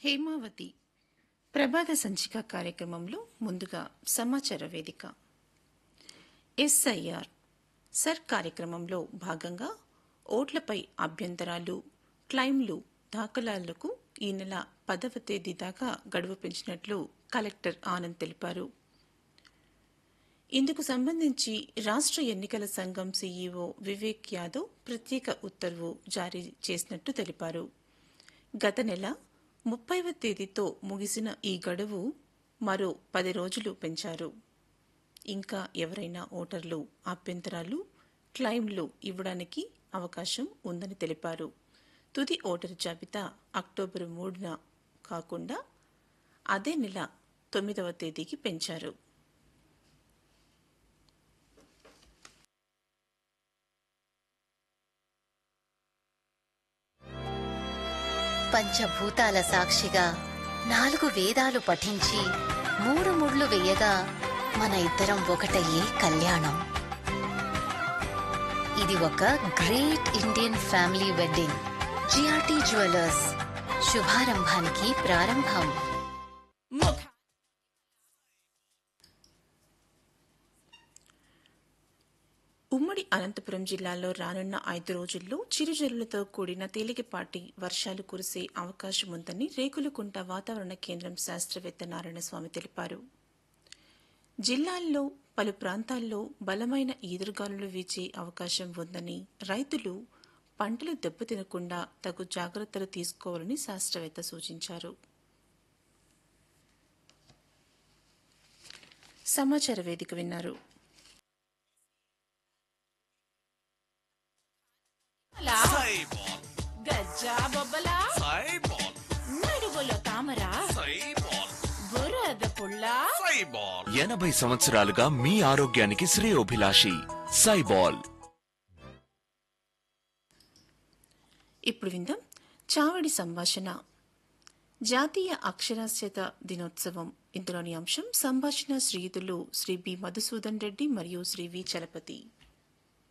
హేమావతి ప్రభాత సంచిక కార్యక్రమంలో ముందుగా సమాచార వేదిక ఎస్ఐఆర్ సర్ కార్యక్రమంలో భాగంగా ఓట్లపై అభ్యంతరాలు క్లైమ్లు దాఖలాలకు ఈ నెల పదవ తేదీ దాకా గడువు పెంచినట్లు కలెక్టర్ ఆనంద్ తెలిపారు ఇందుకు సంబంధించి రాష్ట్ర ఎన్నికల సంఘం సీఈఓ వివేక్ యాదవ్ ప్రత్యేక ఉత్తర్వు జారీ చేసినట్టు తెలిపారు గత నెల ముప్పైవ తేదీతో ముగిసిన ఈ గడువు మరో పది రోజులు పెంచారు ఇంకా ఎవరైనా ఓటర్లు అభ్యంతరాలు క్లైమ్లు ఇవ్వడానికి అవకాశం ఉందని తెలిపారు తుది ఓటరు జాబితా అక్టోబర్ మూడున కాకుండా అదే నెల తొమ్మిదవ తేదీకి పెంచారు పంచభూతాల సాక్షిగా నాలుగు వేదాలు పఠించి మూడు ముళ్ళు వేయగా మన ఇద్దరం ఒకటయ్యే కళ్యాణం ఇది ఒక great Indian family wedding GRT jewellers శుభారంభానికి ప్రారంభం ఉమ్మడి అనంతపురం జిల్లాలో రానున్న ఐదు రోజుల్లో చిరుజల్లులతో కూడిన తేలికపాటి వర్షాలు కురిసే అవకాశం ఉందని రేకులకుంట వాతావరణ కేంద్రం శాస్త్రవేత్త నారాయణస్వామి తెలిపారు జిల్లాల్లో పలు ప్రాంతాల్లో బలమైన ఈదురుగాలులు వీచే అవకాశం ఉందని రైతులు పంటలు దెబ్బతినకుండా తగు జాగ్రత్తలు తీసుకోవాలని శాస్త్రవేత్త సూచించారు సమాచార వేదిక విన్నారు సైబాల్ గజ్జా బొబ్బలా సైబాల్ నడుగులో తామర సైబాల్ బురద పుల్ల సైబాల్ ఎనభై సంవత్సరాలుగా మీ ఆరోగ్యానికి శ్రేయోభిలాషి సైబాల్ ఇప్పుడు విందాం చావడి సంభాషణ జాతీయ అక్షరాస్యత దినోత్సవం ఇందులోని అంశం సంభాషణ శ్రీయుతులు శ్రీ బి మధుసూదన్ రెడ్డి మరియు శ్రీ వి చలపతి